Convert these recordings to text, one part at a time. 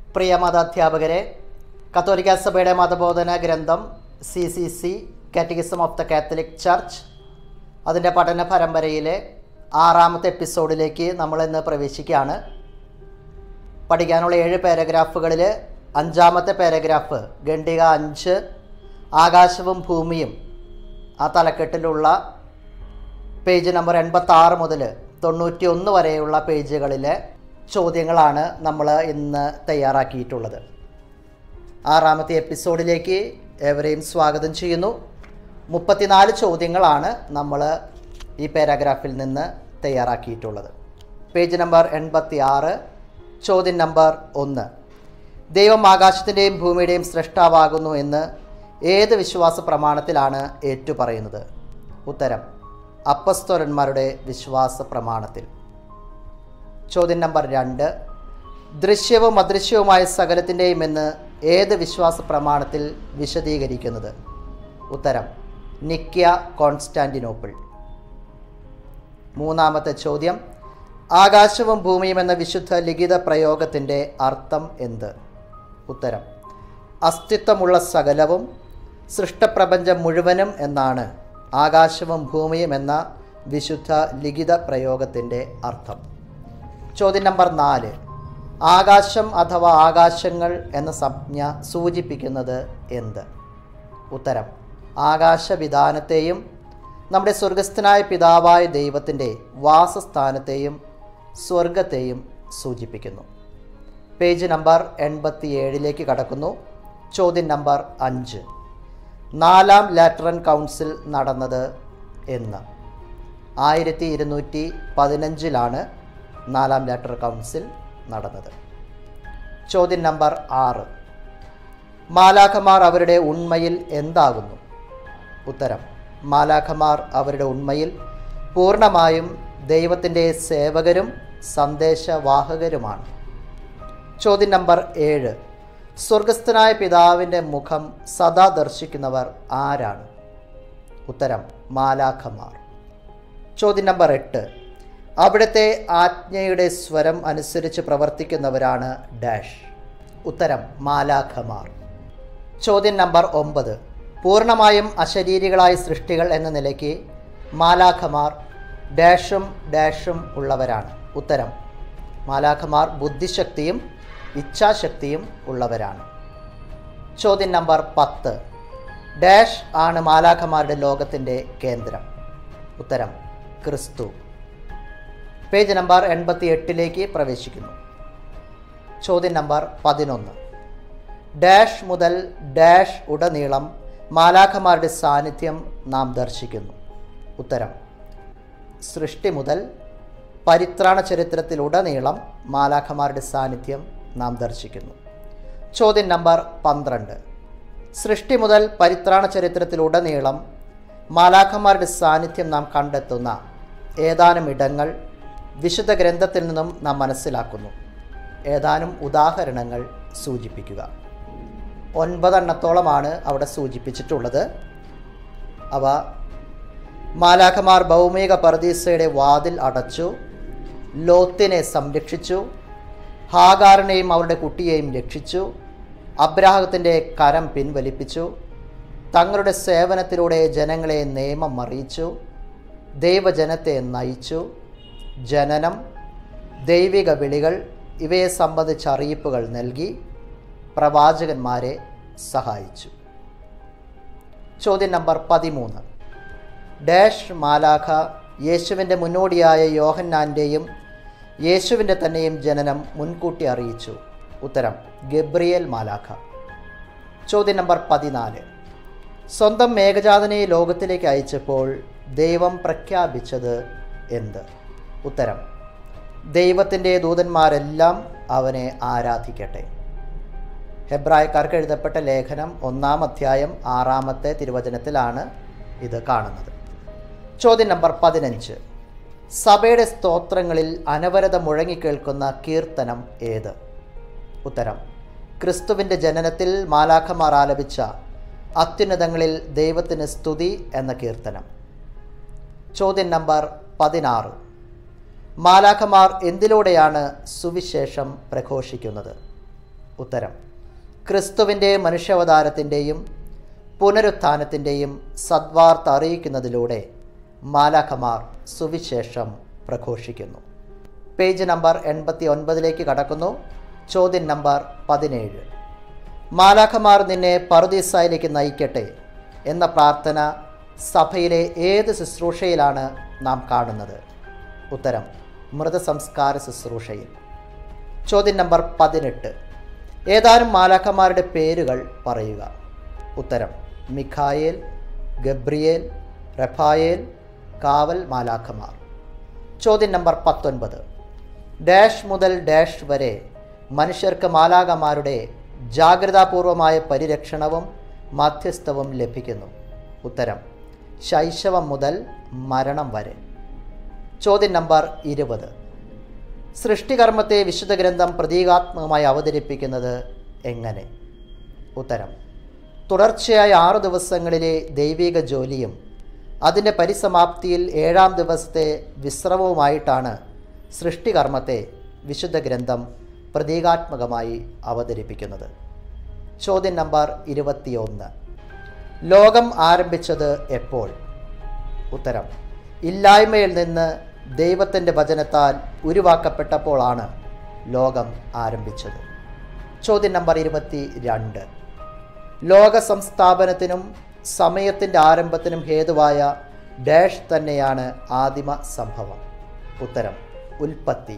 പ്രിയ മതാധ്യാപകരെ കത്തോലിക്ക സഭയുടെ മതബോധന ഗ്രന്ഥം C C C catechism of the Catholic Church അതിൻ്റെ പഠന പരമ്പരയിലെ ആറാമത്തെ എപ്പിസോഡിലേക്ക് നമ്മൾ ഇന്ന് പ്രവേശിക്കുകയാണ് പഠിക്കാനുള്ള ഏഴ് പാരഗ്രാഫുകളിൽ അഞ്ചാമത്തെ പാരഗ്രാഫ് ഖണ്ഡിക അഞ്ച് ആകാശവും ഭൂമിയും ആ തലക്കെട്ടിലുള്ള പേജ് നമ്പർ എൺപത്തി ആറ് മുതൽ തൊണ്ണൂറ്റി ഒന്ന് വരെയുള്ള പേജുകളിലെ ചോദ്യങ്ങളാണ് നമ്മൾ ഇന്ന് തയ്യാറാക്കിയിട്ടുള്ളത് ആറാമത്തെ എപ്പിസോഡിലേക്ക് ഏവരെയും സ്വാഗതം ചെയ്യുന്നു മുപ്പത്തിനാല് ചോദ്യങ്ങളാണ് നമ്മൾ ഈ പാരാഗ്രാഫിൽ നിന്ന് തയ്യാറാക്കിയിട്ടുള്ളത് പേജ് നമ്പർ എൺപത്തി ആറ് ചോദ്യം നമ്പർ ഒന്ന് ദൈവം ആകാശത്തിൻ്റെയും ഭൂമിയുടെയും സൃഷ്ടാവാകുന്നു എന്ന് ഏത് വിശ്വാസ പ്രമാണത്തിലാണ് ഏറ്റുപറയുന്നത് ഉത്തരം അപ്പസ്തോലന്മാരുടെ വിശ്വാസ പ്രമാണത്തിൽ ചോദ്യം നമ്പർ രണ്ട് ദൃശ്യവും അദൃശ്യവുമായ സകലത്തിൻ്റെയും എന്ന് ഏത് വിശ്വാസ പ്രമാണത്തിൽ വിശദീകരിക്കുന്നത് ഉത്തരം നിക്യ കോൺസ്റ്റാന്റിനോപ്പിൾ മൂന്നാമത്തെ ചോദ്യം ആകാശവും ഭൂമിയും എന്ന വിശുദ്ധ ലിഖിത പ്രയോഗത്തിൻ്റെ അർത്ഥം എന്ത് ഉത്തരം അസ്തിത്വമുള്ള സകലവും സൃഷ്ടപ്രപഞ്ചം മുഴുവനും എന്നാണ് ആകാശവും ഭൂമിയും എന്ന വിശുദ്ധ ലിഖിത പ്രയോഗത്തിൻ്റെ അർത്ഥം ചോദ്യം നമ്പർ നാല് ആകാശം അഥവാ ആകാശങ്ങൾ എന്ന സംജ്ഞ സൂചിപ്പിക്കുന്നത് എന്ത് ഉത്തരം ആകാശവിധാനത്തെയും നമ്മുടെ സ്വർഗസ്ഥനായ പിതാവായ ദൈവത്തിൻ്റെ വാസസ്ഥാനത്തെയും സ്വർഗത്തെയും സൂചിപ്പിക്കുന്നു പേജ് നമ്പർ എൺപത്തി ഏഴിലേക്ക് കടക്കുന്നു ചോദ്യം നമ്പർ അഞ്ച് നാലാം ലാറ്ററൻ കൗൺസിൽ നടന്നത് എന്ന് ആയിരത്തി ഇരുന്നൂറ്റി പതിനഞ്ചിലാണ് നാലാം ലാറ്റർ കൗൺസിൽ നടന്നത് ചോദ്യം നമ്പർ ആറ് മാലാഖമാർ അവരുടെ ഉണ്മയിൽ എന്താകുന്നു ഉത്തരം മാലാഖമാർ അവരുടെ ഉണ്മയിൽ പൂർണ്ണമായും ദൈവത്തിൻ്റെ സേവകരും സന്ദേശവാഹകരുമാണ് ചോദ്യം നമ്പർ ഏഴ് സ്വർഗസ്ഥനായ പിതാവിൻ്റെ മുഖം സദാ ദർശിക്കുന്നവർ ആരാണ് ഉത്തരം മാലാഖമാർ ചോദ്യം നമ്പർ എട്ട് അവിടുത്തെ ആജ്ഞയുടെ സ്വരം അനുസരിച്ച് പ്രവർത്തിക്കുന്നവരാണ് ഡാഷ് ഉത്തരം മാലാഖമാർ ചോദ്യം നമ്പർ ഒമ്പത് പൂർണ്ണമായും അശരീരികളായ സൃഷ്ടികൾ എന്ന നിലയ്ക്ക് മാലാഖമാർ ഡാഷും ഡാഷും ഉള്ളവരാണ് ഉത്തരം മാലാഖമാർ ബുദ്ധിശക്തിയും ഇച്ഛാശക്തിയും ഉള്ളവരാണ് ചോദ്യം നമ്പർ പത്ത് ഡാഷ് ആണ് മാലാഖമാരുടെ ലോകത്തിൻ്റെ കേന്ദ്രം ഉത്തരം ക്രിസ്തു പേജ് നമ്പർ എൺപത്തി എട്ടിലേക്ക് പ്രവേശിക്കുന്നു ചോദ്യം നമ്പർ പതിനൊന്ന് ഡാഷ് മുതൽ ഡാഷ് ഉടനീളം മാലാഖമാരുടെ സാന്നിധ്യം നാം ദർശിക്കുന്നു ഉത്തരം സൃഷ്ടി മുതൽ പരിത്രാണ ചരിത്രത്തിലുടനീളം മാലാഖമാരുടെ സാന്നിധ്യം നാം ദർശിക്കുന്നു ചോദ്യം നമ്പർ പന്ത്രണ്ട് സൃഷ്ടി മുതൽ പരിത്രാണ ചരിത്രത്തിലുടനീളം മാലാഖമാരുടെ സാന്നിധ്യം നാം കണ്ടെത്തുന്ന ഏതാനും ഇടങ്ങൾ വിശുദ്ധ ഗ്രന്ഥത്തിൽ നിന്നും നാം മനസ്സിലാക്കുന്നു ഏതാനും ഉദാഹരണങ്ങൾ സൂചിപ്പിക്കുക ഒൻപതെണ്ണത്തോളമാണ് അവിടെ സൂചിപ്പിച്ചിട്ടുള്ളത് അവ മാലാഖമാർ ഭൗമിക പർദീസയുടെ വാതിൽ അടച്ചു ലോത്തിനെ സംരക്ഷിച്ചു ഹാഗാറിനെയും അവരുടെ കുട്ടിയെയും രക്ഷിച്ചു അബ്രാഹത്തിൻ്റെ കരം പിൻവലിപ്പിച്ചു തങ്ങളുടെ സേവനത്തിലൂടെ ജനങ്ങളെ നിയമം അറിയിച്ചു ദൈവജനത്തെ നയിച്ചു ജനനം ദൈവിക വിളികൾ ഇവയെ സംബന്ധിച്ച അറിയിപ്പുകൾ നൽകി പ്രവാചകന്മാരെ സഹായിച്ചു ചോദ്യം നമ്പർ പതിമൂന്ന് ഡാഷ് മാലാഖ യേശുവിൻ്റെ മുന്നോടിയായ യോഹന്നാൻ്റെയും യേശുവിൻ്റെ തന്നെയും ജനനം മുൻകൂട്ടി അറിയിച്ചു ഉത്തരം ഗബ്രിയേൽ മാലാഖ ചോദ്യം നമ്പർ പതിനാല് സ്വന്തം മേഘജാതനെ ലോകത്തിലേക്ക് അയച്ചപ്പോൾ ദൈവം പ്രഖ്യാപിച്ചത് എന്ത് ഉത്തരം ദൈവത്തിൻ്റെ ദൂതന്മാരെല്ലാം അവനെ ആരാധിക്കട്ടെ ഹെബ്രായക്കാർക്ക് എഴുതപ്പെട്ട ലേഖനം ഒന്നാം അധ്യായം ആറാമത്തെ തിരുവചനത്തിലാണ് ഇത് കാണുന്നത് ചോദ്യം നമ്പർ പതിനഞ്ച് സഭയുടെ സ്തോത്രങ്ങളിൽ അനവരതം മുഴങ്ങിക്കേൾക്കുന്ന കീർത്തനം ഏത് ഉത്തരം ക്രിസ്തുവിൻ്റെ ജനനത്തിൽ മാലാഖമാർ ആലപിച്ച അത്യുന്നതങ്ങളിൽ ദൈവത്തിന് സ്തുതി എന്ന കീർത്തനം ചോദ്യം നമ്പർ പതിനാറ് മാലാഖമാർ എന്തിലൂടെയാണ് സുവിശേഷം പ്രഘോഷിക്കുന്നത് ഉത്തരം ക്രിസ്തുവിൻ്റെ മനുഷ്യാവതാരത്തിൻ്റെയും പുനരുത്ഥാനത്തിൻ്റെയും സദ്വാർത്ത അറിയിക്കുന്നതിലൂടെ മാലാഖമാർ സുവിശേഷം പ്രഘോഷിക്കുന്നു പേജ് നമ്പർ എൺപത്തി ഒൻപതിലേക്ക് കടക്കുന്നു ചോദ്യം നമ്പർ പതിനേഴ് മാലാഖമാർ നിന്നെ പറുദീസായിലേക്ക് നയിക്കട്ടെ എന്ന പ്രാർത്ഥന സഭയിലെ ഏത് ശുശ്രൂഷയിലാണ് നാം കാണുന്നത് ഉത്തരം മൃതസംസ്കാര ശുശ്രൂഷയിൽ ചോദ്യം നമ്പർ പതിനെട്ട് ഏതാനും മാലാഖമാരുടെ പേരുകൾ പറയുക ഉത്തരം മിഖായേൽ ഗബ്രിയേൽ റഫായേൽ കാവൽ മാലാഖമാർ ചോദ്യം നമ്പർ പത്തൊൻപത് ഡാഷ് മുതൽ ഡാഷ് വരെ മനുഷ്യർക്ക് മാലാഖമാരുടെ ജാഗ്രതാപൂർവമായ പരിരക്ഷണവും മധ്യസ്ഥവും ലഭിക്കുന്നു ഉത്തരം ശൈശവം മുതൽ മരണം വരെ ചോദ്യം നമ്പർ ഇരുപത് സൃഷ്ടികർമ്മത്തെ വിശുദ്ധ ഗ്രന്ഥം പ്രതീകാത്മകമായി അവതരിപ്പിക്കുന്നത് എങ്ങനെ ഉത്തരം തുടർച്ചയായ ആറ് ദിവസങ്ങളിലെ ദൈവിക ജോലിയും അതിൻ്റെ പരിസമാപ്തിയിൽ ഏഴാം ദിവസത്തെ വിശ്രമവുമായിട്ടാണ് സൃഷ്ടികർമ്മത്തെ വിശുദ്ധ ഗ്രന്ഥം പ്രതീകാത്മകമായി അവതരിപ്പിക്കുന്നത് ചോദ്യം നമ്പർ ഇരുപത്തിയൊന്ന് ലോകം ആരംഭിച്ചത് എപ്പോൾ ഉത്തരം ഇല്ലായ്മയിൽ നിന്ന് ദൈവത്തിൻ്റെ വചനത്താൽ ഉരുവാക്കപ്പെട്ടപ്പോഴാണ് ലോകം ആരംഭിച്ചത് ചോദ്യം നമ്പർ ഇരുപത്തി രണ്ട് ലോക സംസ്ഥാപനത്തിനും സമയത്തിൻ്റെ ആരംഭത്തിനും ഹേതുവായ ഡാഷ് തന്നെയാണ് ആദിമ സംഭവം ഉത്തരം ഉൽപ്പത്തി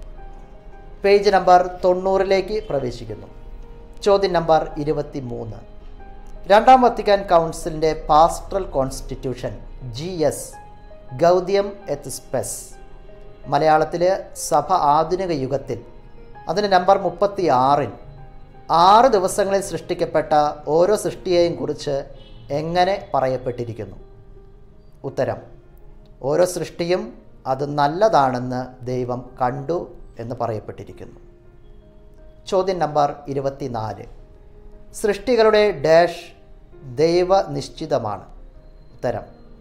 പേജ് നമ്പർ തൊണ്ണൂറിലേക്ക് പ്രവേശിക്കുന്നു ചോദ്യം നമ്പർ ഇരുപത്തി മൂന്ന് രണ്ടാം വത്തിക്കാൻ കൗൺസിലിൻ്റെ pastoral constitution G S Gaudium et Spes മലയാളത്തിൽ സഭ ആധുനിക യുഗത്തിൽ അതിന് നമ്പർ മുപ്പത്തി ആറിൽ ആറ് ദിവസങ്ങളിൽ സൃഷ്ടിക്കപ്പെട്ട ഓരോ സൃഷ്ടിയെയും കുറിച്ച് എങ്ങനെ പറയപ്പെട്ടിരിക്കുന്നു ഉത്തരം ഓരോ സൃഷ്ടിയും അത് നല്ലതാണെന്ന് ദൈവം കണ്ടു എന്ന് പറയപ്പെട്ടിരിക്കുന്നു ചോദ്യം നമ്പർ ഇരുപത്തിനാല് സൃഷ്ടികളുടെ ഡാഷ് ദൈവനിശ്ചിതമാണ് ഉത്തരം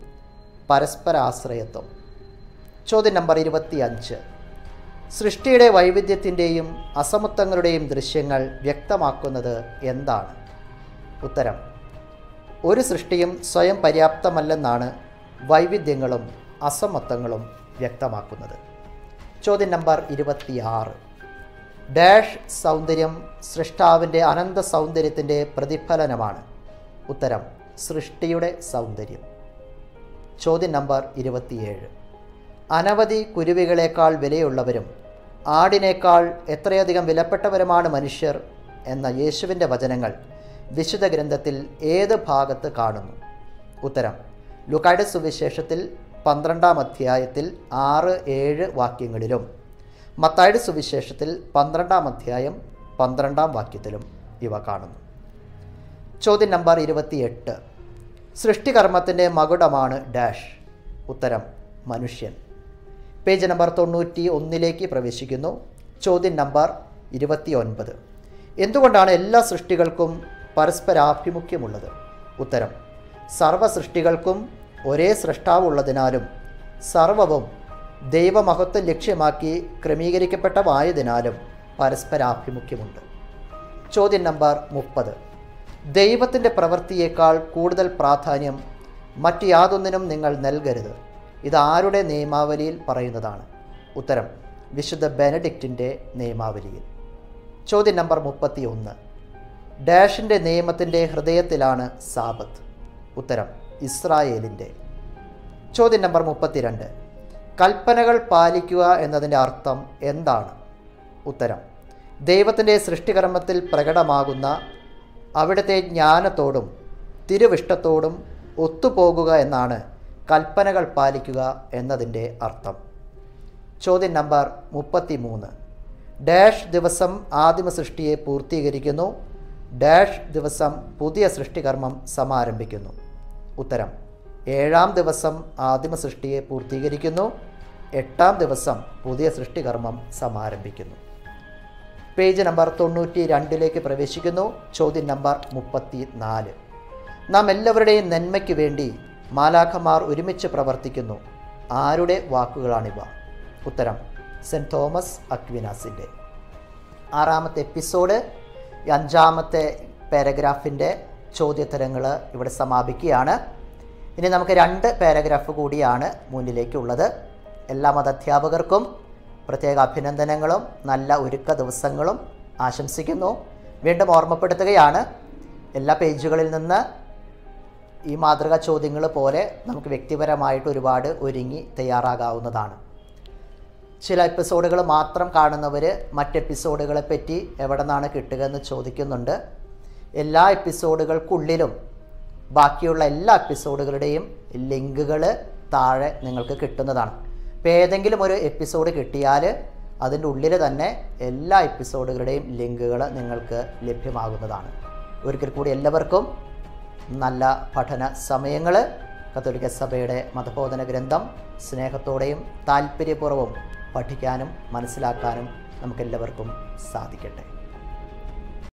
പരസ്പരാശ്രയത്വം ചോദ്യം നമ്പർ ഇരുപത്തിയഞ്ച് സൃഷ്ടിയുടെ വൈവിധ്യത്തിൻ്റെയും അസമത്വങ്ങളുടെയും ദൃശ്യങ്ങൾ വ്യക്തമാക്കുന്നത് എന്താണ് ഉത്തരം ഒരു സൃഷ്ടിയും സ്വയം പര്യാപ്തമല്ലെന്നാണ് വൈവിധ്യങ്ങളും അസമത്വങ്ങളും വ്യക്തമാക്കുന്നത് ചോദ്യം നമ്പർ ഇരുപത്തിയാറ് ഡാഷ് സൗന്ദര്യം സൃഷ്ടാവിൻ്റെ അനന്ത സൗന്ദര്യത്തിൻ്റെ പ്രതിഫലനമാണ് ഉത്തരം സൃഷ്ടിയുടെ സൗന്ദര്യം ചോദ്യം നമ്പർ ഇരുപത്തിയേഴ് അനവധി കുരുവികളേക്കാൾ വിലയുള്ളവരും ആടിനേക്കാൾ എത്രയധികം വിലപ്പെട്ടവരുമാണ് മനുഷ്യർ എന്ന യേശുവിൻ്റെ വചനങ്ങൾ വിശുദ്ധ ഗ്രന്ഥത്തിൽ ഏത് ഭാഗത്ത് കാണുന്നു ഉത്തരം ലുക്കായുടെ സുവിശേഷത്തിൽ പന്ത്രണ്ടാം അധ്യായത്തിൽ ആറ് ഏഴ് വാക്യങ്ങളിലും മത്തായുടെ സുവിശേഷത്തിൽ പന്ത്രണ്ടാം അധ്യായം പന്ത്രണ്ടാം വാക്യത്തിലും ഇവ കാണുന്നു ചോദ്യം നമ്പർ ഇരുപത്തിയെട്ട് സൃഷ്ടികർമ്മത്തിൻ്റെ മകുടമാണ് ഡാഷ് ഉത്തരം മനുഷ്യൻ പേജ് നമ്പർ തൊണ്ണൂറ്റി ഒന്നിലേക്ക് പ്രവേശിക്കുന്നു ചോദ്യം നമ്പർ ഇരുപത്തി ഒൻപത് എന്തുകൊണ്ടാണ് എല്ലാ സൃഷ്ടികൾക്കും പരസ്പരാഭിമുഖ്യമുള്ളത് ഉത്തരം സർവ സൃഷ്ടികൾക്കും ഒരേ സൃഷ്ടാവുള്ളതിനാലും സർവവും ദൈവമഹത്വം ലക്ഷ്യമാക്കി ക്രമീകരിക്കപ്പെട്ടവായതിനാലും പരസ്പരാഭിമുഖ്യമുണ്ട് ചോദ്യം നമ്പർ മുപ്പത് ദൈവത്തിൻ്റെ പ്രവൃത്തിയേക്കാൾ കൂടുതൽ പ്രാധാന്യം മറ്റ് യാതൊന്നിനും നിങ്ങൾ നൽകരുത് ഇത് ആരുടെ നിയമാവലിയിൽ പറയുന്നതാണ് ഉത്തരം വിശുദ്ധ ബെനഡിക്റ്റിൻ്റെ നിയമാവലിയിൽ ചോദ്യം നമ്പർ മുപ്പത്തി ഒന്ന് ഡാഷിൻ്റെ നിയമത്തിൻ്റെ ഹൃദയത്തിലാണ് സാബത്ത് ഉത്തരം ഇസ്രായേലിൻ്റെ ചോദ്യം നമ്പർ മുപ്പത്തിരണ്ട് കൽപ്പനകൾ പാലിക്കുക എന്നതിൻ്റെ അർത്ഥം എന്താണ് ഉത്തരം ദൈവത്തിൻ്റെ സൃഷ്ടികർമ്മത്തിൽ പ്രകടമാകുന്ന അവിടുത്തെ ജ്ഞാനത്തോടും തിരുവിഷ്ടത്തോടും ഒത്തുപോകുക എന്നാണ് കൽപ്പനകൾ പാലിക്കുക എന്നതിൻ്റെ അർത്ഥം ചോദ്യം നമ്പർ മുപ്പത്തി മൂന്ന് ഡാഷ് ദിവസം ആദിമ സൃഷ്ടിയെ പൂർത്തീകരിക്കുന്നു ഡാഷ് ദിവസം പുതിയ സൃഷ്ടികർമ്മം സമാരംഭിക്കുന്നു ഉത്തരം ഏഴാം ദിവസം ആദിമ സൃഷ്ടിയെ പൂർത്തീകരിക്കുന്നു എട്ടാം ദിവസം പുതിയ സൃഷ്ടികർമ്മം സമാരംഭിക്കുന്നു പേജ് നമ്പർ തൊണ്ണൂറ്റി രണ്ടിലേക്ക് പ്രവേശിക്കുന്നു ചോദ്യം നമ്പർ മുപ്പത്തി നാല് നാം എല്ലാവരുടെയും നന്മയ്ക്ക് വേണ്ടി മാലാഖമാർ ഒരുമിച്ച് പ്രവർത്തിക്കുന്നു ആരുടെ വാക്കുകളാണിവ ഉത്തരം സെൻറ്റ് തോമസ് അക്വിനാസിൻ്റെ ആറാമത്തെ എപ്പിസോഡ് ഈ അഞ്ചാമത്തെ പാരഗ്രാഫിൻ്റെ ചോദ്യോത്തരങ്ങൾ ഇവിടെ സമാപിക്കുകയാണ് ഇനി നമുക്ക് രണ്ട് പാരഗ്രാഫ് കൂടിയാണ് മുന്നിലേക്കുള്ളത് എല്ലാ മതധ്യാപകർക്കും പ്രത്യേക അഭിനന്ദനങ്ങളും നല്ല ഒരുക്ക ദിവസങ്ങളും ആശംസിക്കുന്നു വീണ്ടും ഓർമ്മപ്പെടുത്തുകയാണ് എല്ലാ പേജുകളിൽ നിന്ന് ഈ മാതൃകാ ചോദ്യങ്ങൾ പോലെ നമുക്ക് വ്യക്തിപരമായിട്ട് ഒരുപാട് ഒരുങ്ങി തയ്യാറാകാവുന്നതാണ് ചില എപ്പിസോഡുകൾ മാത്രം കാണുന്നവർ മറ്റ് എപ്പിസോഡുകളെ പറ്റി എവിടെ നിന്നാണ് കിട്ടുക എന്ന് ചോദിക്കുന്നുണ്ട് എല്ലാ എപ്പിസോഡുകൾക്കുള്ളിലും ബാക്കിയുള്ള എല്ലാ എപ്പിസോഡുകളുടെയും ലിങ്കുകൾ താഴെ നിങ്ങൾക്ക് കിട്ടുന്നതാണ് ഇപ്പോൾ ഏതെങ്കിലും ഒരു എപ്പിസോഡ് കിട്ടിയാൽ അതിൻ്റെ ഉള്ളിൽ തന്നെ എല്ലാ എപ്പിസോഡുകളുടെയും ലിങ്കുകൾ നിങ്ങൾക്ക് ലഭ്യമാകുന്നതാണ് ഒരിക്കൽ കൂടി എല്ലാവർക്കും നല്ല പഠന സമയങ്ങൾ കത്തോലിക്ക സഭയുടെ മതബോധന ഗ്രന്ഥം സ്നേഹത്തോടെയും താല്പര്യപൂർവ്വം പഠിക്കാനും മനസ്സിലാക്കാനും നമുക്കെല്ലാവർക്കും സാധിക്കട്ടെ